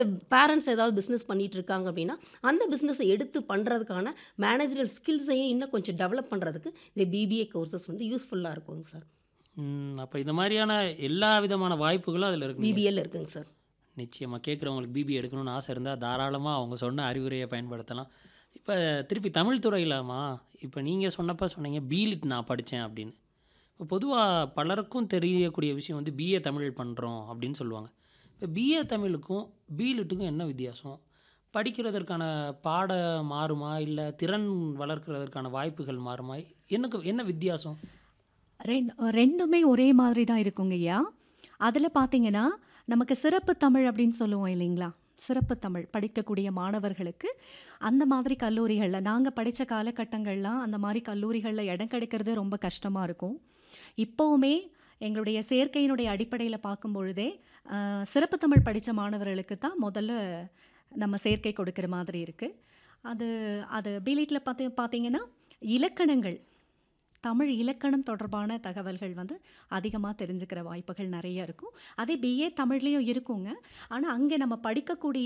Parents ஏதாவது business பண்ணிட்டு இருக்காங்க அப்படின்னா, அந்த பிசினஸ எடுத்து பண்றதுக்கான மேனேஜரியல் ஸ்கில்ஸையும் இன்னும் கொஞ்சம் டெவலப் பண்றதுக்கு இந்த பிபிஏ கோர்சஸ் வந்து யூஸ்ஃபுல்லா இருக்குங்க சார். ம். அப்ப இந்த மாரியான எல்லா விதமான வாய்ப்புகளும் அதில இருக்குங்களா? பிபிஏல இருக்குங்க சார். நிச்சயமா. கேட்குறவங்களுக்கு பிபிஏ எடுக்கணும்னு ஆசை இருந்தா, தாராளமா அவங்க சொன்ன அறிவுரைய பயன்படுத்தலாம். இப்ப திருப்பி தமிழ் துறையிலம்மா, இப்ப நீங்க சொன்னப்ப சொன்னீங்க, பிலிட் நான் படிச்சேன் அப்படின்னு. இப்ப பொதுவா பலருக்கும் தெரியக்கூடிய விஷயம் வந்து பிஏ தமிழ் பண்றோம் அப்படின்னு சொல்லுவாங்க. இப்ப பிஏ தமிழுக்கும், பிலிட்டுக்கும் என்ன வித்தியாசம்? படிக்கிறதற்கான பாடம் மாறுமா? இல்ல திறன் வளர்க்கிறதற்கான வாய்ப்புகள் மாறுமா? என்னக்கு என்ன வித்தியாசம்? ரெண் 2மே ஒரே மாதிரி தான் இருக்குங்கய்யா. அதில பார்த்தீங்கன்னா, நமக்கு சிறப்பு தமிழ் அப்படின்னு சொல்லுவோம் இல்லைங்களா? சிறப்பு தமிழ் படிக்கக்கூடிய மாணவர்களுக்கு, அந்த மாதிரி கல்லூரிகள்ல நாங்க படிச்ச காலகட்டங்கள்லாம் அந்த மாரி கல்லூரிகள்ல இடம் கிடைக்கிறது ரொம்ப கஷ்டமா இருக்கும். இப்பவுமே எங்களுடைய சேர்க்கையினுடைய அடிப்படையில பார்க்கும்பொழுதே, அ சிறப்பு தமிழ் படிச்ச மாணவர்களுக்கு தான் முதல்ல நம்ம சேர்க்கை கொடுக்கிற மாதிரி இருக்கு. அது அது பிலிட்ல பாத்து பார்த்தீங்கன்னா, இலக்கணங்கள், தமிழ் இலக்கணம் தொடர்பான தகவல்கள் வந்து அதிகமா தெரிஞ்சுக்கிற வாய்ப்புகள் நெறைய இருக்கும். அதே பிஏ தமிழ்லயும் இருக்குங்க. ஆனா, அங்க நம்ம படிக்கக்கூடிய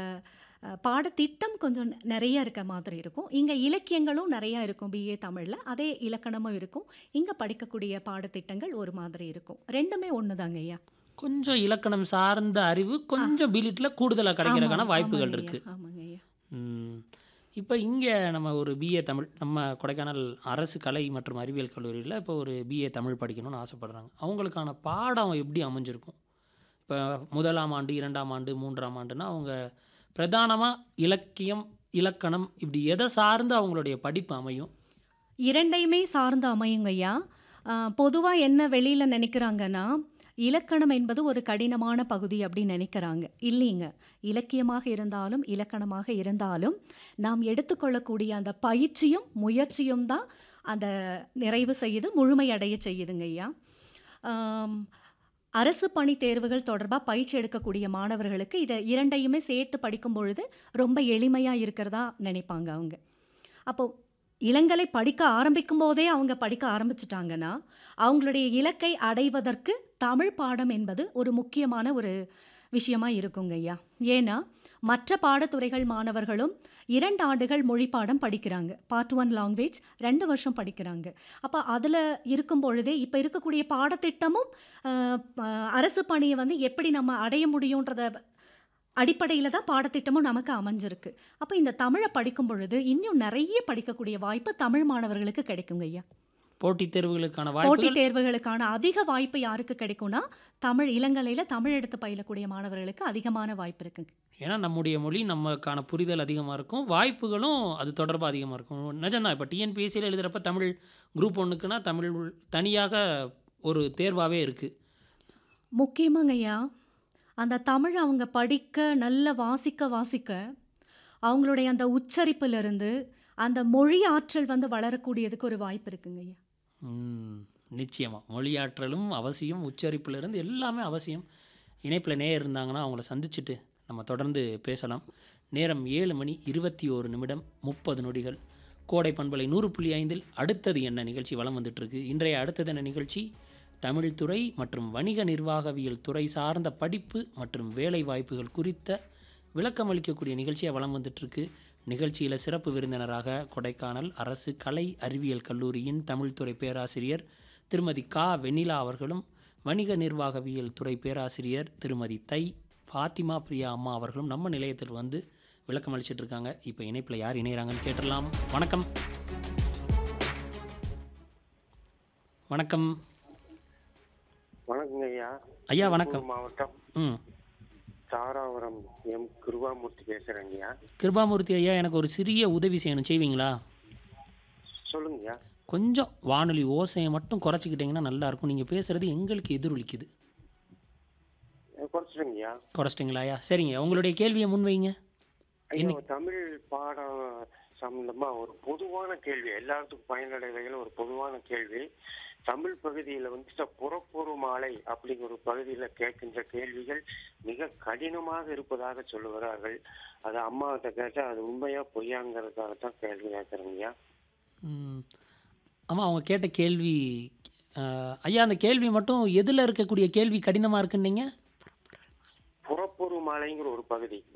அ பாடத்திட்டம் கொஞ்சம் நெறைய இருக்க மாதிரி இருக்கும். இங்க இலக்கியங்களும் நெறையா இருக்கும் பிஏ தமிழ்ல. அதே இலக்கணமும் இருக்கும். இங்க படிக்கக்கூடிய பாடத்திட்டங்கள் ஒரு மாதிரி இருக்கும். 2மே ஒண்ணு தாங்கய்யா. கொஞ்சம் இலக்கணம் சார்ந்த அறிவு கொஞ்சம் பிலிட்ல கூடுதலா கிடைக்கிறதுக்கான ஆமாம், வாய்ப்புகள் ஆமாங்கய்யா, இருக்கு. ஆமாங்கய்யா. ம். இப்ப இங்க நம்ம ஒரு பிஏ தமிழ் நம்ம கொடைக்கானல் அரசு கலை மற்றும் அறிவியல் கல்லூரியில இப்போ ஒரு பிஏ தமிழ் படிக்கணும்னு ஆசைப்படுறாங்க. அவங்களுக்கான பாடம் எப்படி அமைஞ்சிருக்கும்? இப்ப 1ஆம் ஆண்டு, 2ஆம் ஆண்டு, 3ஆம் ஆண்டுன்னா அவங்க பிரதானமா இலக்கியம், இலக்கணம் இப்படி எத சார்ந்து அவங்களுடைய படிப்பு அமையும்? 2யுமே சார்ந்து அமையுங்கய்யா. அ பொதுவா என்ன வெளியில நெனைக்கிறாங்கன்னா, இலக்கணம் என்பது ஒரு கடினமான பகுதி அப்படின்னு நெனைக்கிறாங்க. இல்லீங்க. இலக்கியமாக இருந்தாலும், இலக்கணமாக இருந்தாலும், நாம் எடுத்துக்கொள்ளக்கூடிய அந்த பயிற்சியும், முயற்சியும் தான் அந்த நிறைவு செய்யுது, முழுமையடைய செய்யுதுங்கய்யா. ஆம். அரசு பணி தேர்வுகள் தொடர்பா பயிற்சி எடுக்கக்கூடிய மாணவர்களுக்கு இத 2யுமே சேர்த்து படிக்கும் பொழுது, ரொம்ப எளிமையா இருக்கிறதா நெனைப்பாங்க அவங்க. அப்போ இளங்கலை படிக்க ஆரம்பிக்கும்போதே அவங்க படிக்க ஆரம்பிச்சுட்டாங்கன்னா, அவங்களுடைய இலக்கை அடைவதற்கு தமிழ் பாடம் என்பது ஒரு முக்கியமான ஒரு விஷயமா இருக்குங்கய்யா. ஏன்னா, மற்ற பாடத்துறைகள் மாணவர்களும் 2 ஆண்டுகள் மொழி பாடம் படிக்கிறாங்க. பார்ட் 1 லாங்குவேஜ் 2 வருஷம் படிக்கிறாங்க. அப்ப அதில இருக்கும் பொழுதே, இப்ப இருக்கக்கூடிய பாடத்திட்டமும் அ ப அரசு பணிய வந்து எப்படி நம்ம அடைய முடியுன்றத அடிப்படையில தான் பாடத்திட்டமும் நமக்கு அமைஞ்சிருக்கு. அப்ப இந்த தமிழ படிக்கும் பொழுது, இன்னும் நெறைய படிக்கக்கூடிய வாய்ப்பு தமிழ் மாணவர்களுக்கு கிடைக்குங்கய்யா. போட்டித் தேர்வுகளுக்கான போட்டித் வாய்ப்புகள் தேர்வுகளுக்கான அதிக வாய்ப்பு யாருக்கு கிடைக்கும்னா, தமிழ் இளங்கலையில தமிழ் எடுத்து பயிலக்கூடிய மாணவர்களுக்கு அதிகமான வாய்ப்பு இருக்குங்க. ஏன்னா நம்முடைய மொழி நமக்கான புரிதல் அதிகமா இருக்கும். வாய்ப்புகளும் அது தொடர்பா அதிகமா இருக்கும். நிஜம்தான். இப்ப டிஎன்பிஎஸ்சில எழுதுறப்ப தமிழ் குரூப் 1க்குன்னா தமிழ் தனியாக ஒரு தேர்வாவே இருக்கு. முக்கியமாங்கய்யா. அந்த தமிழ் அவங்க படிக்க, நல்லா வாசிக்க வாசிக்க, அவங்களுடைய அந்த உச்சரிப்பிலிருந்து, அந்த மொழி ஆற்றல் வந்து வளரக்கூடியதுக்கு ஒரு வாய்ப்பு இருக்குங்கய்யா. ம். நிச்சயமா. மொழியாற்றலும் அவசியம். உச்சரிப்பிலிருந்து எல்லாமே அவசியம். இணைப்பில நேயர் இருந்தாங்கன்னா, அவங்கள சந்திச்சுட்டு நம்ம தொடர்ந்து பேசலாம். நேரம் 7 மணி 21 நிமிடம் 30 நொடிகள். கோடை பண்பலை 100.5ல் அடுத்தது என்ன நிகழ்ச்சி வலம் வந்துட்டுருக்கு. இன்றைய அடுத்தது என்ன நிகழ்ச்சி, தமிழ் துறை மற்றும் வணிக நிர்வாகவியல் துறை சார்ந்த படிப்பு மற்றும் வேலை வாய்ப்புகள் குறித்த விளக்கம் அளிக்கக்கூடிய நிகழ்ச்சியா வலம் வந்துட்டுருக்கு. நிகழ்ச்சியில சிறப்பு விருந்தினராக கொடைக்கானல் அரசு கலை அறிவியல் கல்லூரியின் தமிழ் துறை பேராசிரியர் திருமதி கா. வெண்ணிலா அவர்களும், வணிக நிர்வாகவியல் துறை பேராசிரியர் திருமதி தை. ஃபாத்திமா பிரியா அம்மா அவர்களும் நம்ம நிலையத்தில் வந்து விளக்கம் அளிச்சிட்டு இருக்காங்க. இப்ப இணைப்பில யார் இணையறாங்கன்னு கேட்டுறலாம். வணக்கம். வணக்கம். வணக்கங்க ஐயா. ஐயா திருப்பூர் வணக்கம். மாவட்டம் ம். தாராபுரம் எம். கிருபாமூர்த்தி பேசுறேங்கய்யா. கிருபாமூர்த்தி ஐயா எனக்கு ஒரு சிறிய உதவி செய்யணும். செய்வீங்களா? சொல்லுங்கய்யா. கொஞ்சம் வானொலி ஓசைய மட்டும் குறைச்சுக்கிட்டீங்கன்னா நல்லா இருக்கும். நீங்க பேசுறது எங்களுக்கு எதிரொலிக்குது. குறைச்சிடுங்கய்யா. குறைச்சிட்டீங்களாயா? சரிங்க. உங்களுடைய கேள்விய முன்வைங்க. ஐயா இன்னைக்கு தமிழ் பாடம் சம்பந்தமா ஒரு பொதுவான கேள்வி எல்லாத்துக்கும் பயனுடைய வகையில் ஒரு பொதுவான கேள்வி தமிழ் பகுதியில வந்துட்டு புறப்பொரு மாலை அப்படிங்கிற ஒரு பகுதியில கேட்கின்ற கேள்விகள் மிக கடினமாக இருப்பதாக சொல்லுகிறார்கள் அது அம்மாகிட்ட கேட்டா அது உண்மையா பொய்யாங்கிறதுக்காகத்தான் கேள்வி கேட்கறேங்கய்யா ம். ஆமா அவங்க கேட்ட கேள்வி அ, ஐயா அந்த கேள்வி மட்டும் எதுல இருக்கக்கூடிய கேள்வி கடினமா இருக்குன்னீங்க? புறப்பொரு மாலைங்கிற ஒரு பகுதி